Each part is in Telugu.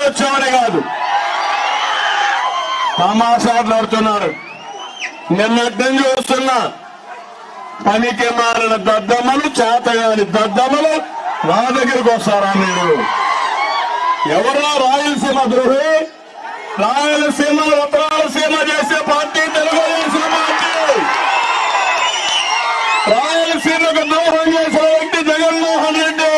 వచ్చామని కాదు తమాషాట్లాడుతున్నారు నిన్నటి నుంచి వస్తున్నా పనికి మారిన దద్దమ్మలు చేతగాని దద్దమ్మలు నా దగ్గరికి వస్తారా మీరు ఎవరో రాయలసీమ ద్రోహి రాయలసీమ ఉత్తరాలసీమ చేసే పార్టీ తెలుగుదేశం పార్టీ రాయలసీమకు ద్రోహం చేసిన వ్యక్తి జగన్మోహన్ రెడ్డి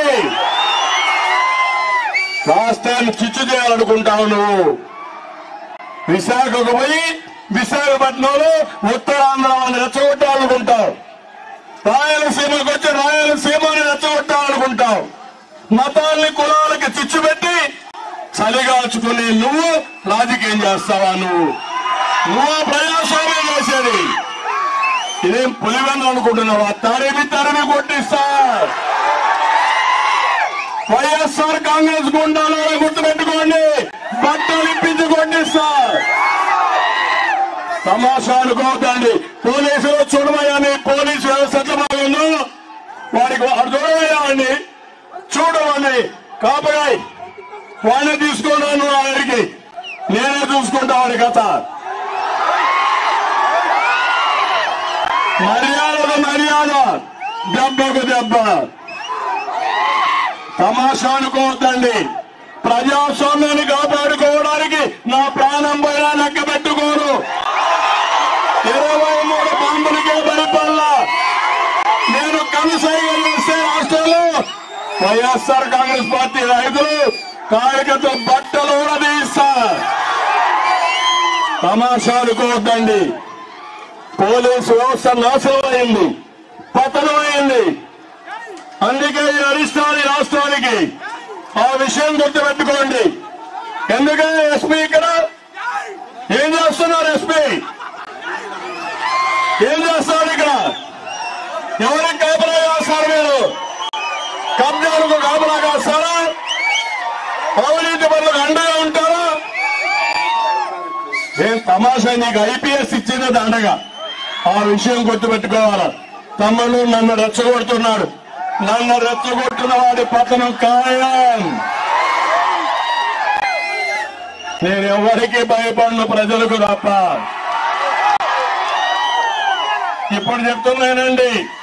రాష్ట్రాన్ని చిచ్చు చేయాలనుకుంటావు నువ్వు విశాఖకు పోయి విశాఖపట్నంలో ఉత్తరాంధ్ర వాళ్ళని రెచ్చగొట్టాలనుకుంటావు రాయలసీమకు వచ్చి రాయలసీమని రెచ్చగొట్టాలనుకుంటావు మతాల్ని కులాలకి చిచ్చు పెట్టి చలిగాల్చుకునే నువ్వు రాజకీయం చేస్తావా నువ్వు నువ్వు ప్రజాస్వామ్యం చేసేది ఇదేం పులివెన్న అనుకుంటున్నావా తరిమి తరిమి కొట్టిస్తా వైఎస్ఆర్ కాంగ్రెస్ గుండాలో గుర్తుపెట్టుకోండి బట్టలు ఇప్పించి కొట్టిస్తా తమాషా అనుకోవద్దండి పోలీసులు చూడమయ్యాని పోలీసు వ్యవస్థ ఎట్లా బాగుందో వాడికి వాడు చూడమయ్యామండి చూడమని కాపగాయ్ వాడిని తీసుకున్నాను వాడికి నేనే చూసుకుంటా వాడి కథ మర్యాదకు మర్యాద దెబ్బకు దెబ్బ తమాషా అనుకోవద్దండి ప్రజాస్వామ్యాన్ని కాపాడుకోవడానికి నా ప్రాణం పైన లెక్క పెట్టుకోరు ఇరవై మూడు బాంబులకే పరిపాలన నేను కనసాగం చేస్తే రాష్ట్రంలో వైఎస్ఆర్ కాంగ్రెస్ పార్టీ రైతులు కార్యకర్తలు బట్టలు కూడా తీస్తా తమాషా అనుకోవద్దండి పోలీసు వ్యవస్థ నాశనం అయింది పతనం అయింది అందుకే ఈ అరిష్టాన్ని రాష్ట్రానికి ఆ విషయం గుర్తుపెట్టుకోండి ఎందుకంటే ఎస్పీ ఇక్కడ ఏం చేస్తున్నారు ఎస్పీ ఏం చేస్తారు ఇక్కడ ఎవరికి కాపలా కాస్తారు మీరు కబ్జాలకు కాపలా కాస్తారా అవినీతి పనులకు అండగా ఉంటారా ఏం తమాషా నీకు ఐపీఎస్ ఇచ్చింది దండగా ఆ విషయం గుర్తుపెట్టుకోవాలా తమ్ముడు నన్ను రెచ్చగొడుతున్నాడు నన్ను రెచ్చగొట్టిన వాడి పతనం ఖాయం నేను ఎవరికి భయపడిన ప్రజలకు తప్ప ఇప్పుడు చెప్తున్నానండి